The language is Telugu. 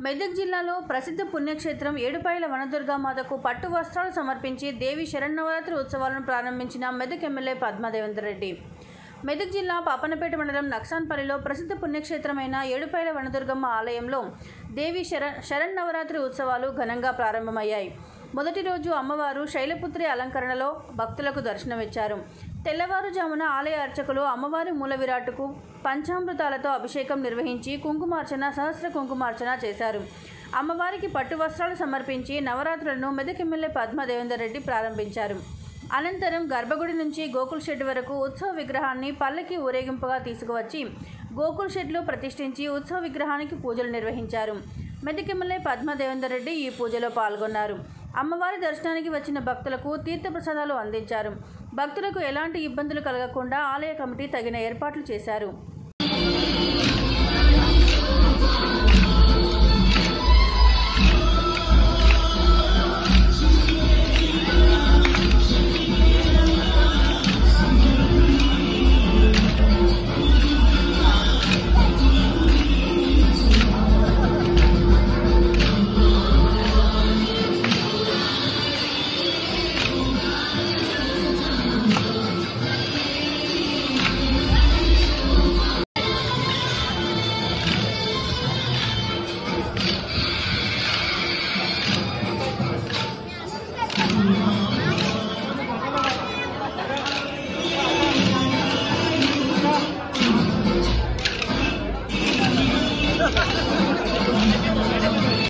మెదక్ జిల్లాలో ప్రసిద్ధ పుణ్యక్షేత్రం ఏడుపాయల వనదుర్గామాతకు పట్టు వస్త్రాలు సమర్పించి దేవి శరన్నవరాత్రి ఉత్సవాలను ప్రారంభించిన మెదక్ ఎమ్మెల్యే పద్మాదేవేందర్ రెడ్డి మెదక్ జిల్లా పాపనపేట మండలం నక్సాన్పల్లిలో ప్రసిద్ధ పుణ్యక్షేత్రమైన ఏడుపాయల వనదుర్గమ్మ ఆలయంలో దేవి శర శరన్నవరాత్రి ఉత్సవాలు ఘనంగా ప్రారంభమయ్యాయి మొదటి రోజు అమ్మవారు శైలపుత్రి అలంకరణలో భక్తులకు దర్శనమిచ్చారు తెల్లవారుజామున ఆలయ అర్చకులు అమ్మవారి మూల విరాట్టుకు పంచామృతాలతో అభిషేకం నిర్వహించి కుంకుమార్చన సహస్ర కుంకుమార్చన చేశారు అమ్మవారికి పట్టు వస్త్రాలు సమర్పించి నవరాత్రులను మెదక్ ఎమ్మెల్యే పద్మదేవేందర్ రెడ్డి ప్రారంభించారు అనంతరం గర్భగుడి నుంచి గోకుల్ షెడ్ వరకు ఉత్సవ విగ్రహాన్ని పల్లకి ఊరేగింపుగా తీసుకువచ్చి గోకుల్ షెడ్లో ప్రతిష్ఠించి ఉత్సవ విగ్రహానికి పూజలు నిర్వహించారు మెదక్ ఎమ్మెల్యే పద్మదేవేందర్ రెడ్డి ఈ పూజలో పాల్గొన్నారు అమ్మవారి దర్శనానికి వచ్చిన భక్తులకు తీర్థప్రసాదాలు అందించారు భక్తులకు ఎలాంటి ఇబ్బందులు కలగకుండా ఆలయ కమిటీ తగిన ఏర్పాట్లు చేశారు